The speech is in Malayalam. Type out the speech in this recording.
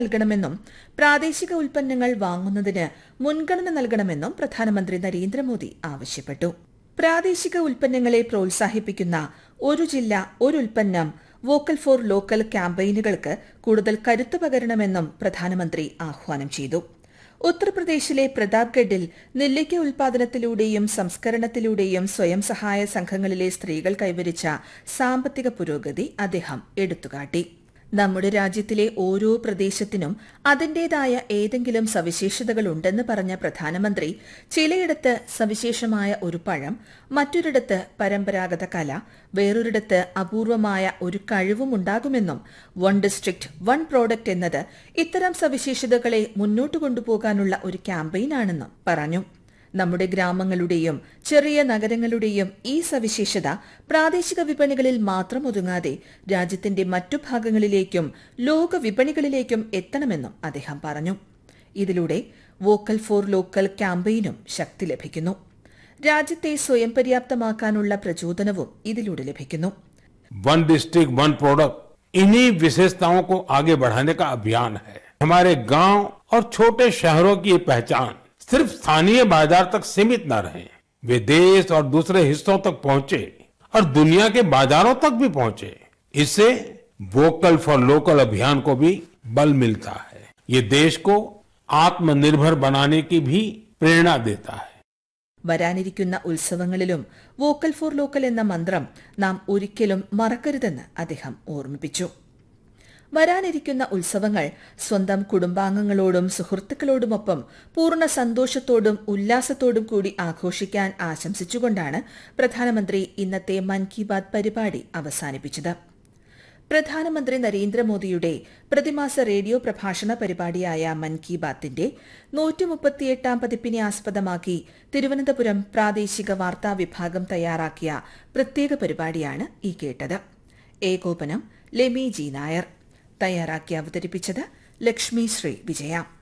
നൽകണമെന്നും പ്രാദേശിക ഉൽപ്പന്നങ്ങൾ വാങ്ങുന്നതിന് മുൻഗണന നൽകണമെന്നും പ്രധാനമന്ത്രി നരേന്ദ്രമോദി ആവശ്യപ്പെട്ടു പ്രാദേശിക ഉൽപ്പന്നങ്ങളെ പ്രോത്സാഹിപ്പിക്കുന്ന ഒരു ജില്ല ഒരു ഉൽപ്പന്നം വോക്കൽ ഫോർ ലോക്കൽ ക്യാമ്പയിനുകൾക്ക് കൂടുതൽ കരുത്തു പകരണമെന്നും പ്രധാനമന്ത്രി ആഹ്വാനം ചെയ്തു ഉത്തർപ്രദേശിലെ പ്രതാപ്ഗഡിൽ നെല്ലിക്ക ഉൽപാദനത്തിലൂടെയും സംസ്കരണത്തിലൂടെയും സ്വയം സഹായ സംഘങ്ങളിലെ സ്ത്രീകൾ കൈവരിച്ച സാമ്പത്തിക പുരോഗതി അദ്ദേഹം എടുത്തുകാട്ടി നമ്മുടെ രാജ്യത്തിലെ ഓരോ പ്രദേശത്തിനും അതിന്റേതായ ഏതെങ്കിലും സവിശേഷതകൾ ഉണ്ടെന്ന് പറഞ്ഞ പ്രധാനമന്ത്രി ചിലയിടത്ത് സവിശേഷമായ ഒരു പഴം മറ്റൊരിടത്ത് പരമ്പരാഗത കല വേറൊരിടത്ത് അപൂർവമായ ഒരു കഴിവും ഉണ്ടാകുമെന്നും വൺ ഡിസ്ട്രിക്ട് വൺ പ്രോഡക്റ്റ് എന്നത് ഇത്തരം സവിശേഷതകളെ മുന്നോട്ട് കൊണ്ടുപോകാനുള്ള ഒരു ക്യാമ്പയിനാണെന്നും പറഞ്ഞു നമ്മുടെ ഗ്രാമങ്ങളുടെയും ചെറിയ നഗരങ്ങളുടെയും ഈ സവിശേഷത പ്രാദേശിക വിപണികളിൽ മാത്രം ഒതുങ്ങാതെ രാജ്യത്തിന്റെ മറ്റു ഭാഗങ്ങളിലേക്കും ലോക വിപണികളിലേക്കും എത്തണമെന്നും അദ്ദേഹം പറഞ്ഞു ഇതിലൂടെ വോക്കൽ ഫോർ ലോക്കൽ ക്യാമ്പയിനും ശക്തി ലഭിക്കുന്നു രാജ്യത്തെ സ്വയം പര്യാപ്തമാക്കാനുള്ള പ്രചോദനവും ഇതിലൂടെ ലഭിക്കുന്നു वन डिस्ट्रिक्ट वन प्रोडक्ट इन्हीं विशेषताओं को आगे बढ़ाने का अभियान है हमारे गांव और छोटे शहरों की ये पहचान सिर्फ स्थानीय बाजार तक सीमित न रहे वे देश और दूसरे हिस्सों तक पहुंचे और दुनिया के बाजारों तक भी पहुंचे इससे वोकल फॉर लोकल अभियान को भी बल मिलता है ये देश को आत्मनिर्भर बनाने की भी प्रेरणा देता है വരാനിരിക്കുന്ന ഉത്സവങ്ങളിലും വോക്കൽ ഫോർ ലോക്കൽ എന്ന മന്ത്രം നാം ഒരിക്കലും മറക്കരുതെന്ന് അദ്ദേഹം ഓർമ്മിപ്പിച്ചു വരാനിരിക്കുന്ന ഉത്സവങ്ങൾ സ്വന്തം കുടുംബാംഗങ്ങളോടും സുഹൃത്തുക്കളോടുമൊപ്പം പൂർണ്ണ സന്തോഷത്തോടും ഉല്ലാസത്തോടും കൂടി ആഘോഷിക്കാൻ ആശംസിച്ചുകൊണ്ടാണ് പ്രധാനമന്ത്രി ഇന്നത്തെ മൻ കി ബാത് പരിപാടി അവസാനിപ്പിച്ചത് പ്രധാനമന്ത്രി നരേന്ദ്രമോദിയുടെ പ്രതിമാസ റേഡിയോ പ്രഭാഷണ പരിപാടിയായ മൻ കി ബാത്തിന്റെ നൂറ്റിമുപ്പത്തിയെട്ടാം പതിപ്പിനെ ആസ്പദമാക്കി തിരുവനന്തപുരം പ്രാദേശിക വാർത്താ വിഭാഗം തയ്യാറാക്കിയ പ്രത്യേക പരിപാടിയാണ് ഈ കേട്ടത് ഏകോപനം ലെമി ജി നായർ തയ്യാറാക്കി അവതരിപ്പിച്ചത് ലക്ഷ്മി ശ്രീ വിജയ